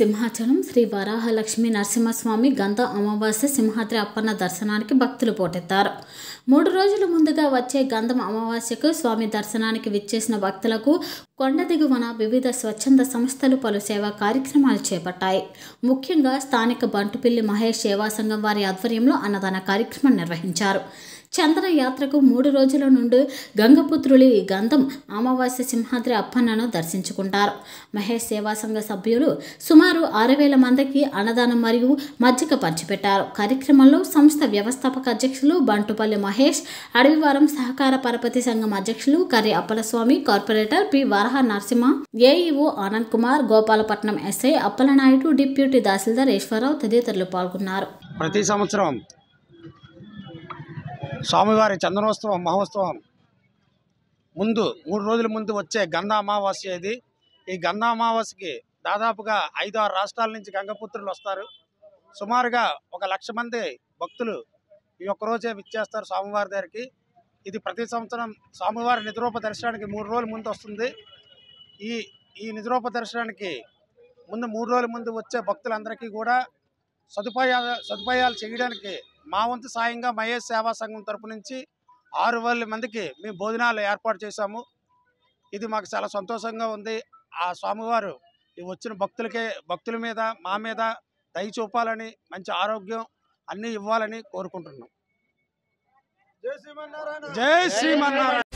సింహాచలం శ్రీ వరాహలక్ష్మి నరసింహస్వామి గంధ అమావాస్య సింహాద్రి అప్పన్న దర్శనానికి భక్తులు పోటెత్తారు మూడు రోజుల ముందుగా వచ్చే గంధం అమావాస్యకు స్వామి దర్శనానికి విచ్చేసిన భక్తులకు కొండ దిగువన వివిధ స్వచ్ఛంద సంస్థలు పలు సేవా కార్యక్రమాలు చేపట్టాయి ముఖ్యంగా స్థానిక బంటుపిల్లి మహేష్ సేవా సంఘం వారి ఆధ్వర్యంలో అన్నదాన కార్యక్రమం నిర్వహించారు చంద్ర యాత్రకు మూడు రోజుల నుండి గంగపుత్రులి గంధం అమావాస్య సింహాద్రి అప్పన్నను దర్శించుకుంటారు మహేష్ సేవా సంఘ సభ్యులు సుమారు ఆరు వేల మందికి అన్నదానం మరియు మజ్జిగ పంచిపెట్టారు కార్యక్రమంలో సంస్థ వ్యవస్థాపక అధ్యక్షులు బంటుపల్లి మహేష్ అడవివారం సహకార పరపతి సంఘం అధ్యక్షులు Karri Appalaswamy corporator P Varaha Narasimha AEO Anand Kumar Gopalapatnam SI Appalanaidu deputy tahsildar Eswararao తదితరులు పాల్గొన్నారు ప్రతి సంవత్సరం స్వామివారి చందనోత్సవం మహోత్సవం ముందు మూడు రోజుల ముందు వచ్చే గంధ అమావాస్య ఇది ఈ గంధ అమావాస్యకి దాదాపుగా ఐదు ఆరు రాష్ట్రాల నుంచి గంగపుత్రులు వస్తారు సుమారుగా ఒక లక్ష మంది భక్తులు ఈ ఒక్క రోజే విచ్చేస్తారు స్వామివారి దగ్గరికి ఇది ప్రతి సంవత్సరం స్వామివారి నిద్రోప దర్శనానికి మూడు రోజుల ముందు వస్తుంది ఈ ఈ నిద్రోప దర్శనానికి ముందు మూడు రోజుల ముందు వచ్చే భక్తులందరికీ కూడా సదుపాయాలు సదుపాయాలు చేయడానికి మా వంతు సాయంగా మహేష్ సేవా సంఘం తరపు నుంచి ఆరు వేల మందికి మేము భోజనాలు ఏర్పాటు చేశాము ఇది మాకు చాలా సంతోషంగా ఉంది ఆ స్వామివారు ఈ వచ్చిన భక్తులకే భక్తుల మీద మా మీద దయ చూపాలని మంచి ఆరోగ్యం అన్నీ ఇవ్వాలని కోరుకుంటున్నాం జై శ్రీమన్నారాయణ